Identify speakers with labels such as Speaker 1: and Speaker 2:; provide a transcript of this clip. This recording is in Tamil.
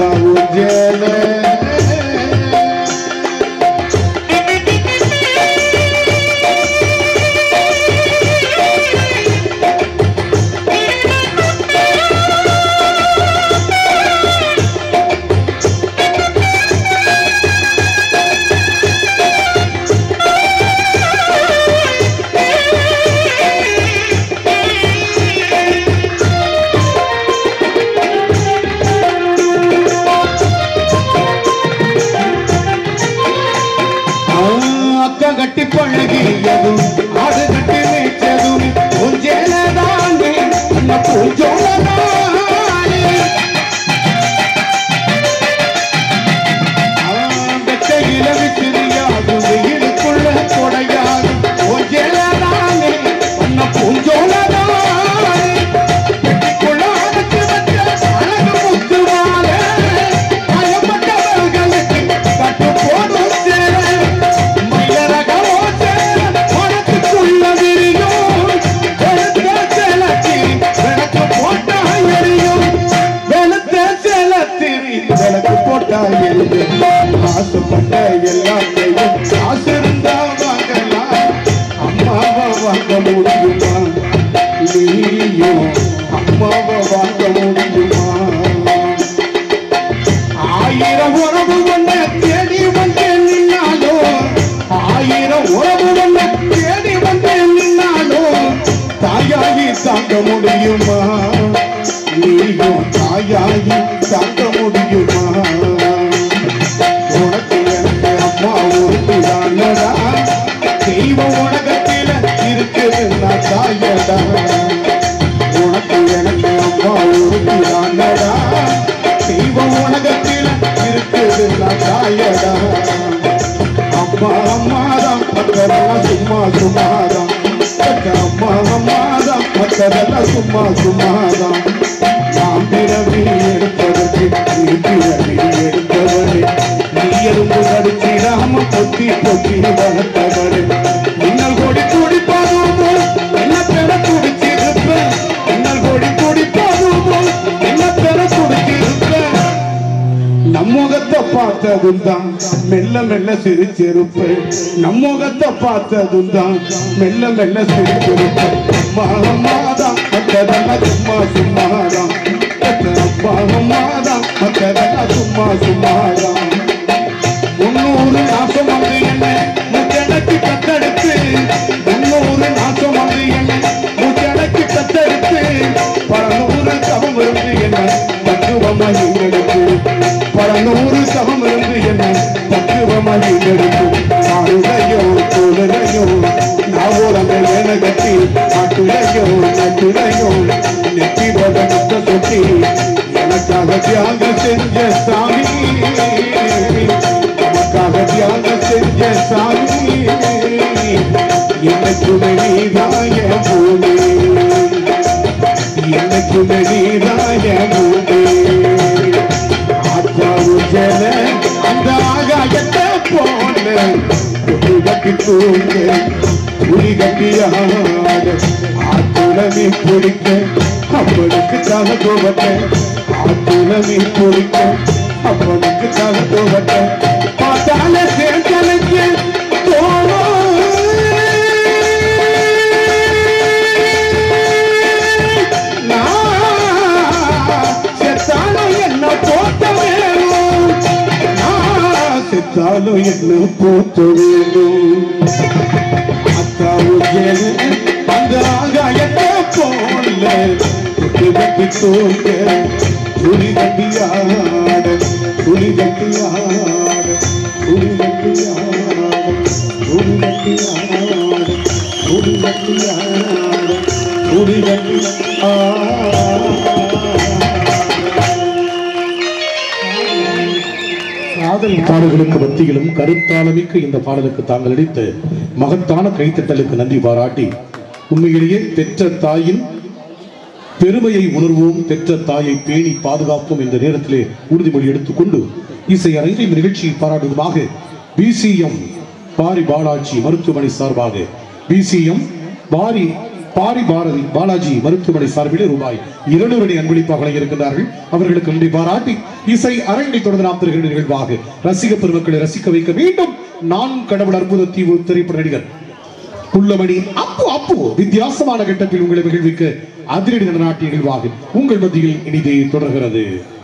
Speaker 1: ஊஞ்சல அக்கா கட்டி பழகியதும் ஆடு கட்டி மேய்ச்சதும் ஊஞ்சலதானே அந்த பூஞ்சோலதானே வெட்டையில விசிறியாகும் வெயிலுக்குள்ள கொடையாகும் ஊஞ்சலதானே அந்த பூஞ்சோலதானே வெட்டிக்குள்ள அடைச்சு வச்ச அழகு முத்து மாலை பயப்பட்டவர்களுக்கு கட்டு போடும் சேலை மயிலரகமோ சேலை மனத்துக்குள்ள விரியும் வெளுத்த சேலத்திரி விளக்கு போட்டா எரியும் வெளுத்த சேலத்திரி விளக்கு போட்டா எரியும் ஆசைப்பட்ட எல்லாத்தையும் காசு இருந்தா வாங்கலாம் அம்மாவை வாங்க முடியுமா நீயும் அம்மாவை வாங்க முடியுமா ஆயிரம் உறவு ஒண்ண தேடி வந்து நின்னாலோ ஆயிரம் உறவு ஒண்ண தேடி வந்து நின்னாலோ தாயாகி தாங்க முடியுமா நீயும் தாயாகி தாங்க முடியுமா உனக்கு எனக்கு அம்மா ஒருத்திதானடா தெய்வம் உலகத்தில இருக்குதுன்னா தாயடா உனக்கு எனக்கு அம்மா ஒருத்திதானடா தெய்வம் உலகத்தில் இருக்குதுன்னா தாயடா அம்மா அம்மாதான் மற்றதெல்லாம் சும்மா சும்மாதான் அம்மா அம்மாதான் மற்றதெல்லாம் சும்மா சும்மாதான் நாம் பிறவி எடுப்பதற்கு நீ பிறவி எடுத்தவரே நீ எறும்பு கடிச்சிடாம பொத்தி பொத்தி வளர்த்தவரே மின்னல் கொடி துடிப்பதுமோ என்ன பெற துடிச்சிருப்பேன் மின்னல் கொடி துடிப்பதுமோ என்ன பெற துடிச்சிருப்பேன் நம்முகத்தை பார்த்ததும் தான் மெல்ல மெல்ல சிரிச்சிருப்பேன் நம்முகத்தை பார்த்ததும் தான் மெல்ல மெல்ல சிரிச்சிருப்பேன் அம்மா அம்மாதான் மற்றதெல்லாம் சும்மா சும்மாதான் அப்பா அம்மாதான் மற்றதெல்லாம் சும்மா சும்மாதான் முன்னூறு நாசம் வந்து என்ன முச்சடக்கு கத்தெடுத்து முன்னூறு நாசம் வந்து என்ன முச்சடக்கு கத்தெடுத்து பல நூறு தவம் இருந்து என்ன தத்துவமா எங்களுக்கு பல நூறு தவம் இருந்து என்ன தத்துவமா எங்களுக்கு ஆளுடையோ தோளுடையோ நாவோரங்க என கட்டி ஆட்டுடையோ நட்டுடையோ நெற்றி போட முத்த சொட்டி எனக்காக தியாகம் செஞ்ச சாமி நமக்காக தியாகம் செஞ்ச சாமி எனக்குமே நீதாய பூமி எனக்குமே நீதாய பூமி ஆத்தாவு ஜன அந்த ஆகாயத்தை போன துணி கட்டி தூங்க துணி கட்டி ஆட ஆத்துலமே பிடிக்க அப்பனுக்கு தக தோவட்ட ஆத்துலமே பிடிக்க அப்பனுக்கு தக தோவட்ட பார்த்தால சேர்த்தனுக்கு செத்தாலும் என்ன போட்ட வேணும் நான் செத்தாலும் என்ன போட்ட வேணும் அத்தாவும் ஜெனு அந்த ஆகாயத்தை போல குட்டி கட்டி தூங்க துளி கட்டி ஆட துளி கட்டி ஆட துளி கட்டி ஆட துளி கட்டி ஆட துளி கட்டி ஆட துளி கட்டி ஆட
Speaker 2: காதல் பாடல்களுக்கு மத்தியிலும் கருத்தாளமிக்க இந்த பாடலுக்கு தாங்கள் அளித்த மகத்தான கைத்தட்டலுக்கு நன்றி பாராட்டி உண்மையிலேயே பெற்ற தாயின் பெருமையை உணர்வோம் பெற்ற தாயை பேணி பாதுகாப்போம் என்ற நேரத்திலே உறுதிமொழி எடுத்துக்கொண்டு இசை அரங்கை இந்த நிகழ்ச்சியை பாராட்டுவதாக பிசிஎம் பாரி பாலாஜி மருத்துவமனை சார்பாக பிசிஎம் பாரி பாரி பாரதி பாலாஜி மருத்துவமனை சார்பிலே ரூபாய் இருநூறு அடி அன்பளிப்பாக வழங்கி இருக்கின்றார்கள் அவர்களுக்கு நன்றி பாராட்டி இசை அரங்கை தொடர்ந்து நாம் தருகின்ற நிகழ்வாக ரசிக பெருமக்களை ரசிக்க வைக்க மீண்டும் நான் கடவுள் அற்புத தீவு திரைப்பட நடிகர் புள்ளமணி அப்பு அப்பு வித்தியாசமான கட்டத்தில் உங்களை மகிழ்விக்க அதிரடி நடனாட்டிய நிகழ்வாக உங்கள் மத்தியில் இனிதே தொடர்கிறது